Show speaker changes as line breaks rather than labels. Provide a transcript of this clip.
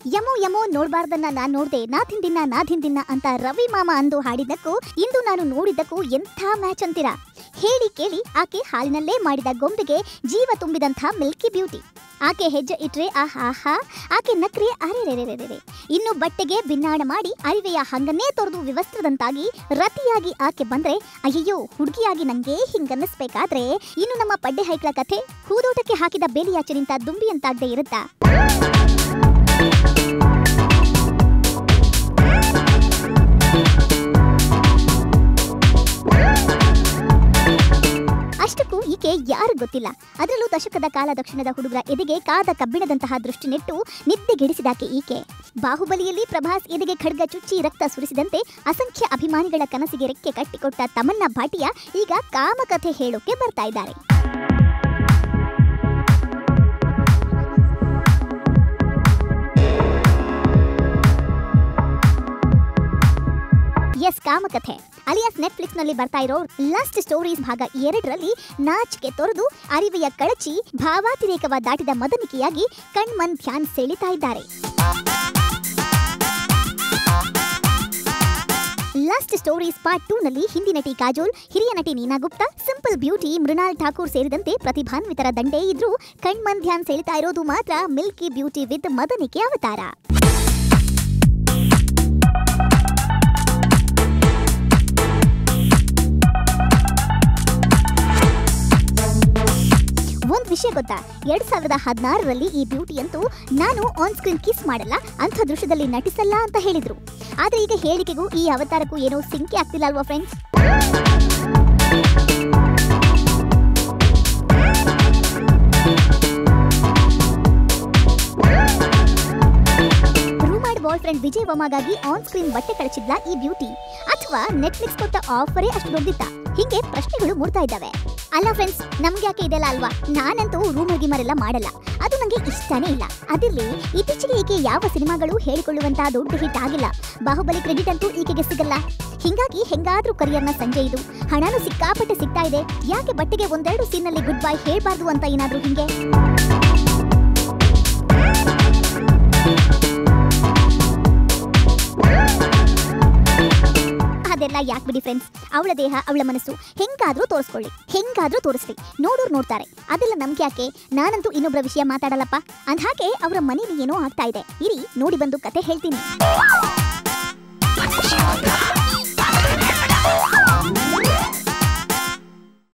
ಯಮೋ ಯಮೋ ನೋಡ್ಬಾರ್ದನ್ನ ನಾನ್ ನೋಡ್ದೆ ನಾ ತಿಂದಿನ್ನ ನಾ ತಿಂದಿನ್ನ ಅಂತ ರವಿ ಮಾಮ ಅಂದು ಹಾಡಿದ್ದಕ್ಕೂ ಇಂದು ನಾನು ನೋಡಿದ್ದಕ್ಕೂ ಎಂಥ ಮ್ಯಾಚ್ ಅಂತೀರಾ ಹೇಳಿ ಕೇಳಿ ಆಕೆ ಹಾಲಿನಲ್ಲೇ ಮಾಡಿದ ಗೊಂಬೆಗೆ ಜೀವ ತುಂಬಿದಂಥ ಮಿಲ್ಕಿ ಬ್ಯೂಟಿ ಆಕೆ ಹೆಜ್ಜೆ ಇಟ್ರೆ ಆಹಾಹಾ ಆಕೆ ನಕ್ರೆ ಅರೆರೆರೆರೆರೆ ಇನ್ನು ಬಟ್ಟೆಗೆ ಭಿನ್ನಾಣ ಮಾಡಿ ಅರಿವೆಯ ಹಂಗನ್ನೇ ತೊರೆದು ವಿವಸ್ತ್ರದಂತಾಗಿ ರತಿಯಾಗಿ ಆಕೆ ಬಂದ್ರೆ ಅಯ್ಯಯ್ಯೋ ಹುಡುಗಿಯಾಗಿ ನಂಗೆ ಹಿಂಗನ್ನಿಸ್ಬೇಕಾದ್ರೆ ಇನ್ನು ನಮ್ಮ ಪಡ್ಡೆ ಹೈಕ್ಳ ಕಥೆ ಹೂದೋಟಕ್ಕೆ ಹಾಕಿದ ಬೇಲಿಯಾಚೆ ನಿಂತ ದುಂಬಿ ಅಂತಾಗದೆ ಇರುತ್ತಾ ಅಷ್ಟಕ್ಕೂ ಈಕೆ ಯಾರು ಗೊತ್ತಿಲ್ಲ ಅದರಲ್ಲೂ ದಶಕದ ಕಾಲ ದಕ್ಷಿಣದ ಹುಡುಗರ ಎದೆಗೆ ಕಾದ ಕಬ್ಬಿಣದಂತಹ ದೃಷ್ಟಿ ನೆಟ್ಟು ನಿದ್ದೆಗೆಡಿಸಿದಾಕೆ ಈಕೆ ಬಾಹುಬಲಿಯಲ್ಲಿ ಪ್ರಭಾಸ್ ಎದೆಗೆ ಖಡ್ಗ ಚುಚ್ಚಿ ರಕ್ತ ಸುರಿಸಿದಂತೆ ಅಸಂಖ್ಯ ಅಭಿಮಾನಿಗಳ ಕನಸಿಗೆ ರೆಕ್ಕೆ ಕಟ್ಟಿಕೊಟ್ಟ ತಮನ್ನ ಭಾಟಿಯ ಈಗ ಕಾಮಕಥೆ ಹೇಳೋಕೆ ಬರ್ತಾ ಇದ್ದಾರೆ ಎಸ್ ಕಾಮಕಥೆ ಅಲಿಯಾಸ್ ನೆಟ್ಫ್ಲಿಕ್ಸ್ ನಲ್ಲಿ ಬರ್ತಾ ಇರೋ ಲಸ್ಟ್ ಸ್ಟೋರೀಸ್ ಭಾಗ ಎರಡರಲ್ಲಿ ನಾಚಿಕೆ ತೊರೆದು ಅರಿವೆಯ ಕಳಚಿ ಭಾವಾತಿರೇಕವ ದಾಟಿದ ಮದನಿಕೆಯಾಗಿ ಕಣ್ಮನ್ ಧ್ಯಾನ್ ಸೆಳಿತಾ ಇದ್ದಾರೆ ಲಸ್ಟ್ ಸ್ಟೋರೀಸ್ ಪಾರ್ಟ್ ಟೂ ನಲ್ಲಿ ಹಿಂದಿ ನಟಿ ಕಾಜೋಲ್ ಹಿರಿಯ ನಟಿ ನೀನಾ ಗುಪ್ತಾ ಸಿಂಪಲ್ ಬ್ಯೂಟಿ ಮೃಣಾಲ್ ಠಾಕೂರ್ ಸೇರಿದಂತೆ ಪ್ರತಿಭಾನ್ವಿತರ ದಂಡೇ ಇದ್ರೂ ಕಣ್ಮನ್ ಧ್ಯಾನ್ ಸೆಳಿತಾ ಇರೋದು ಮಾತ್ರ ಮಿಲ್ಕಿ ಬ್ಯೂಟಿ ವಿತ್ ಮದನಿಕೆ ಅವತಾರ ಒಂದ್ ವಿಷಯ ಗೊತ್ತಾ ಎರಡ್ ಸಾವಿರದ ಹದಿನಾರರಲ್ಲಿ ಈ ಬ್ಯೂಟಿ ಅಂತೂ ನಾನು ಆನ್ ಸ್ಕ್ರೀನ್ ಕಿಸ್ ಮಾಡಲ್ಲ ಅಂಥ ದೃಶ್ಯದಲ್ಲಿ ನಟಿಸಲ್ಲ ಅಂತ ಹೇಳಿದ್ರು ಆದ್ರೆ ಈಗ ಹೇಳಿಕೆಗೂ ಈ ಅವತಾರಕ್ಕೂ ಏನೋ ಸಿಂಕೆ ಆಗ್ತಿಲ್ಲ ಅಲ್ವಾ friends rumoured boyfriend Vijay ವಮಾಗಾಗಿ ಆನ್ ಸ್ಕ್ರೀನ್ ಬಟ್ಟೆ ಕಳಚಿದ್ಲ ಈ ಬ್ಯೂಟಿ ಅಥವಾ ನೆಟ್ಫ್ಲಿಕ್ಸ್ ಕೊಟ್ಟ ಆಫರೇ ಅಷ್ಟು ದೊಡ್ಡಿತ್ತ ಹೀಗೆ ಪ್ರಶ್ನೆಗಳು ಮೂಡ್ತಾ ಇದ್ದಾವೆ ಅಲ್ಲ ಫ್ರೆಂಡ್ಸ್ ನಮ್ಗೆ ಯಾಕೆ ಇದೆಲ್ಲ ಅಲ್ವಾ ನಾನಂತೂ ರೂಮರ್ ಗಿಮರೆಲ್ಲ ಮಾಡಲ್ಲ ಅದು ನಂಗೆ ಇಷ್ಟನೇ ಇಲ್ಲ ಅದಿರ್ಲಿ ಇತ್ತೀಚೆಗೆ ಈಕೆ ಯಾವ ಸಿನಿಮಾಗಳು ಹೇಳಿಕೊಳ್ಳುವಂತಹ ದೊಡ್ಡ ಹಿಟ್ ಆಗಿಲ್ಲ ಬಾಹುಬಲಿ ಕ್ರೆಡಿಟ್ ಅಂತೂ ಈಕೆಗೆ ಸಿಗಲ್ಲ ಹಿಂಗಾಗಿ ಹೆಂಗಾದ್ರೂ ಕರಿಯರ್ನ ಸಂಜೆ ಇದು ಹಣನೂ ಸಿಕ್ಕಾಪಟ್ಟೆ ಸಿಗ್ತಾ ಇದೆ ಯಾಕೆ ಬಟ್ಟೆಗೆ ಒಂದೆರಡು ಸೀನಲ್ಲಿ ಗುಡ್ ಬೈ ಹೇಳ್ಬಾರ್ದು ಅಂತ ಏನಾದ್ರೂ ಹಿಂಗೆ ಅದೆಲ್ಲ ಯಾಕೆ ಬಿಡಿ ಫ್ರೆಂಡ್ಸ್ ಅವಳ ದೇಹ ಅವಳ ಮನಸ್ಸು ಹೆಂಗಾದ್ರೂ ತೋರಿಸ್ಕೊಳ್ಳಿ ಹೆಂಗಾದ್ರೂ ತೋರಿಸ್ಲಿ ನೋಡೋರು ನೋಡ್ತಾರೆ ಅದೆಲ್ಲ ನಮ್ಗೆ ಯಾಕೆ ನಾನಂತೂ ಇನ್ನೊಬ್ಬರ ವಿಷಯ ಮಾತಾಡಲ್ಲಪ್ಪ ಅಂದ್ಹಾಗೆ ಅವರ ಮನೇಲಿ ಏನೋ ಆಗ್ತಾ ಇದೆ ಇರಿ ನೋಡಿ ಬಂದು ಕತೆ ಹೇಳ್ತೀನಿ
Put